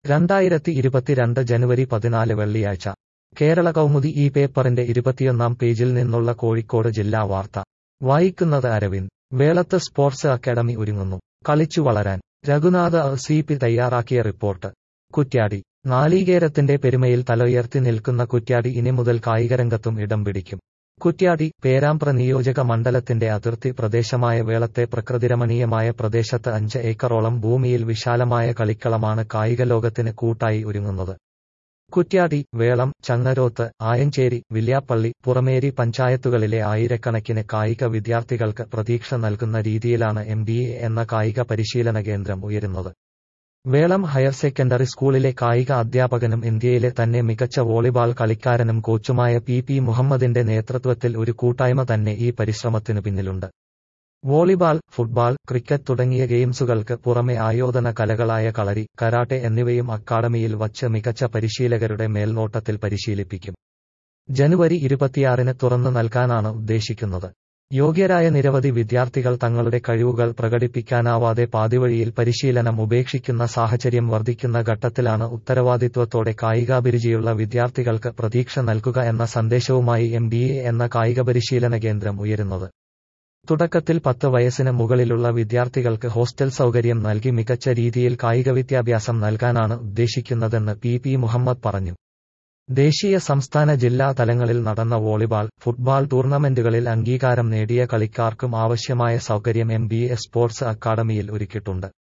രണ്ടായിരത്തി ഇരുപത്തിരണ്ട് ജനുവരി പതിനാല് വെള്ളിയാഴ്ച കേരള കൗമുദി ഈ പേപ്പറിന്റെ ഇരുപത്തിയൊന്നാം പേജിൽ നിന്നുള്ള കോഴിക്കോട് ജില്ലാ വാർത്ത വായിക്കുന്നത് അരവിന്ദ് വേളത്ത് സ്പോർട്സ് അക്കാദമി ഒരുങ്ങുന്നു കളിച്ചു വളരാൻ രഘുനാഥ് സി പി തയ്യാറാക്കിയ റിപ്പോർട്ട് കുറ്റ്യാടി നാളികേരത്തിന്റെ പെരുമയിൽ തലയുയർത്തി നിൽക്കുന്ന കുറ്റ്യാടി ഇനി മുതൽ കായികരംഗത്തും ഇടം പിടിക്കും കുറ്റ്യാടി പേരാമ്പ്ര നിയോജക മണ്ഡലത്തിന്റെ അതിർത്തി പ്രദേശമായ വേളത്തെ പ്രകൃതിരമണീയമായ പ്രദേശത്ത് അഞ്ച് ഏക്കറോളം ഭൂമിയിൽ വിശാലമായ കളിക്കളമാണ് കായിക ലോകത്തിന് കൂട്ടായി ഒരുങ്ങുന്നത് കുറ്റ്യാടി വേളം ചങ്ങരോത്ത് ആയഞ്ചേരി വില്യാപ്പള്ളി പുറമേരി പഞ്ചായത്തുകളിലെ ആയിരക്കണക്കിന് കായിക വിദ്യാർത്ഥികൾക്ക് പ്രതീക്ഷ നൽകുന്ന രീതിയിലാണ് എം എന്ന കായിക പരിശീലന കേന്ദ്രം ഉയരുന്നത് വേളം ഹയർ സെക്കൻഡറി സ്കൂളിലെ കായിക അധ്യാപകനും ഇന്ത്യയിലെ തന്നെ മികച്ച വോളിബാൾ കളിക്കാരനും കോച്ചുമായ പി പി മുഹമ്മദിന്റെ നേതൃത്വത്തിൽ ഒരു കൂട്ടായ്മ തന്നെ ഈ പരിശ്രമത്തിനു പിന്നിലുണ്ട് വോളിബാൾ ഫുട്ബാൾ ക്രിക്കറ്റ് തുടങ്ങിയ ഗെയിംസുകൾക്ക് പുറമെ ആയോധന കലകളായ കളരി കരാട്ടെ എന്നിവയും അക്കാദമിയിൽ വച്ച് മികച്ച പരിശീലകരുടെ മേൽനോട്ടത്തിൽ പരിശീലിപ്പിക്കും ജനുവരി ഇരുപത്തിയാറിന് തുറന്നു നൽകാനാണ് ഉദ്ദേശിക്കുന്നത് യോഗ്യരായ നിരവധി വിദ്യാർത്ഥികൾ തങ്ങളുടെ കഴിവുകൾ പ്രകടിപ്പിക്കാനാവാതെ പാതിവഴിയിൽ പരിശീലനം ഉപേക്ഷിക്കുന്ന സാഹചര്യം വർദ്ധിക്കുന്ന ഘട്ടത്തിലാണ് ഉത്തരവാദിത്വത്തോടെ കായികാഭിരുചിയുള്ള വിദ്യാർത്ഥികൾക്ക് പ്രതീക്ഷ നൽകുക എന്ന സന്ദേശവുമായി എം എന്ന കായിക പരിശീലന കേന്ദ്രം ഉയരുന്നത് തുടക്കത്തിൽ പത്ത് വയസ്സിന് മുകളിലുള്ള വിദ്യാർത്ഥികൾക്ക് ഹോസ്റ്റൽ സൗകര്യം നൽകി മികച്ച രീതിയിൽ കായിക വിദ്യാഭ്യാസം നൽകാനാണ് ഉദ്ദേശിക്കുന്നതെന്ന് പി പി മുഹമ്മദ് പറഞ്ഞു ദേശീയ സംസ്ഥാന ജില്ലാ തലങ്ങളിൽ നടന്ന വോളിബാൾ ഫുട്ബാൾ ടൂർണമെന്റുകളിൽ അംഗീകാരം നേടിയ കളിക്കാർക്കും ആവശ്യമായ സൗകര്യം എം സ്പോർട്സ് അക്കാദമിയിൽ ഒരുക്കിയിട്ടുണ്ട്